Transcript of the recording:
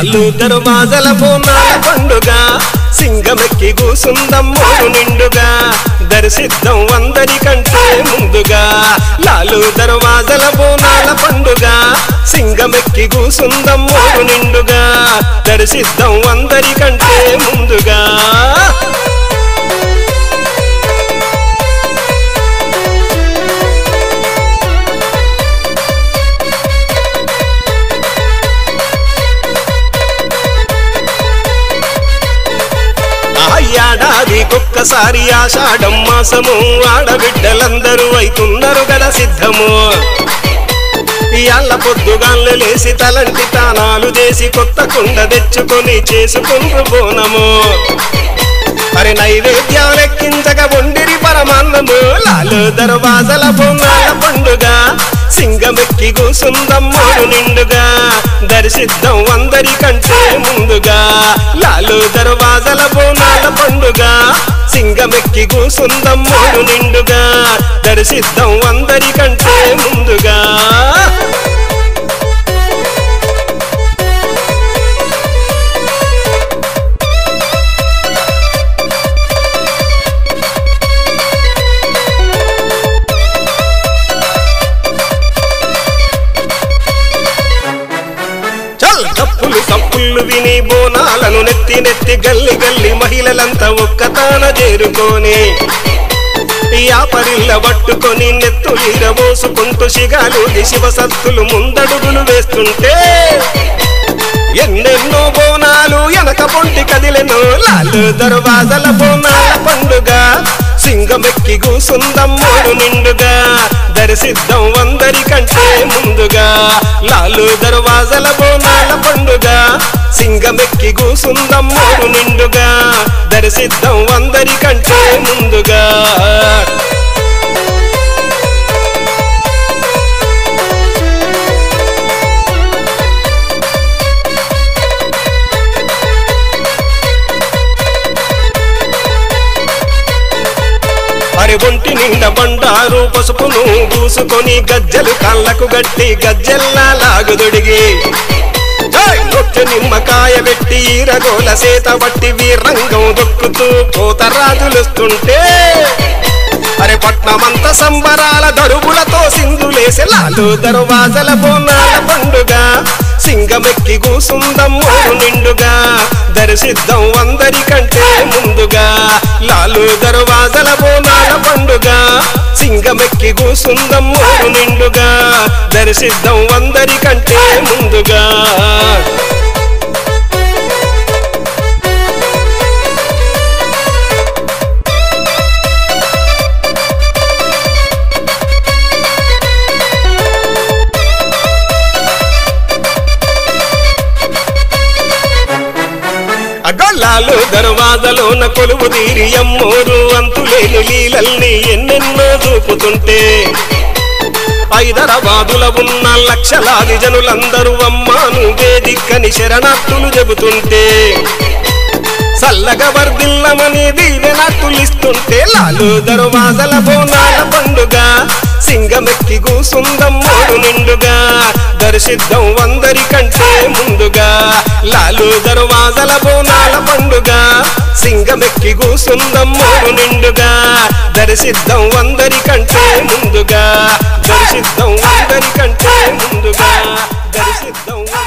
లాలు దర్వాజల బోనాల పండుగ సింగమెక్కి కూసుందం మూడు నిండుగా దర్శిద్దాం అందరికంటే ముందుగా లాలు దర్వాజల బోనాల పండుగ సింగమెక్కి కూసుందం మూడు నిండుగా దర్శిద్దాం అందరికంటే ముందుగా ఆ ఏడాది ఒక్కసారి ఆషాఢం మాసము ఆడబిడ్డలందరూ అవుతున్నారు గల సిద్ధము ఇయాళ్ళ పొద్దుగాళ్ళు లేసి తలంటి తానాలు చేసి కొత్త కుండ తెచ్చుకొని చేసుకుంటూ బోనము మరి నైవేద్యాలెక్కించక వండిరి పరమాన్నము లాలు దర్వాజల బొంగాల పండుగ సింగమెక్కి కూసుందం మూడు నిండుగా దర్శిద్దాం అందరికంటే ముందుగా లాలు దర్వాజల బోనాల పండుగ సింగమెక్కి కూసుందం మూడు నిండుగా దర్శిద్దాం అందరికంటే ముందుగా చల్ తప్పులు తప్పులు విని బోనాలను నెత్తి నెత్తి గల్లి గల్లి మహిళలంతా ఒక్కతాన చేరుకొని యాపరిల్ల పట్టుకొని నెత్తులీర మోసుకుంటూ శిగాలు శివ సత్తులు ముందడుగులు వేస్తుంటే ఎన్నెన్నో బోనాలు వెనక పొంటి కదిలెను లాలు దర్వాజల బోనాల పండుగ సింగమెక్కి కూసుందం మూడు నిండుగా దర్శిద్దాం అందరికంటే ముందుగా లాలు దర్వాజల బోనాల పండుగ సింగమెక్కి కూసుందం మూడు నిండుగా దర్శిద్దాం అందరికంటే ముందుగా అరి ఒంటి నిండా బండారు పసుపును పూసుకొని గజ్జలు కళ్ళకు గట్టి గజ్జల్లా లాగుదొడిగి జై! నొట్టె నిమ్మకాయ పెట్టి ఈరగోల సేత పట్టి వీరంగం దొక్కుతూ కోతరాజులుస్తుంటే అరే పట్నమంత సంబరాల దరువులతో సింధులేసే లాలు దర్వాజల బోనాల పండుగ సింగమెక్కి కూసుందం మూడు నిండుగా దర్శిద్దాం అందరికంటే ముందుగా లాలు దర్వాజల బోనాల పండుగ సింగమెక్కి కూసుందం మూడు నిండుగా దర్శిద్దాం అందరికంటే ముందుగా అగొల్లాలు దర్వాజలోన కొలువు తీరి అమ్మోరు అంతులేని లీలల్ని ఎన్నెన్నో చూపుతుంటే హైదరాబాదుల ఉన్న లక్షలాది జనులందరూ అమ్మాను వేదికని శరణార్థులు చెబుతుంటే చల్లగా వర్దిల్లమని దీవెనట్టులిస్తుంటే లాలు దర్వాజల బోనాల పండుగ సింగమెక్కి కూసుందం మూడు నిండుగా దర్శిద్దాం అందరికంటే ముందుగా లాలు దర్వాజల బోనాల పండుగ సింగమెక్కి కూసుందం మూడు నిండుగా దర్శిద్దాం అందరికంటే ముందుగా దర్శిద్దాం అందరికంటే ముందుగా దర్శిద్దాం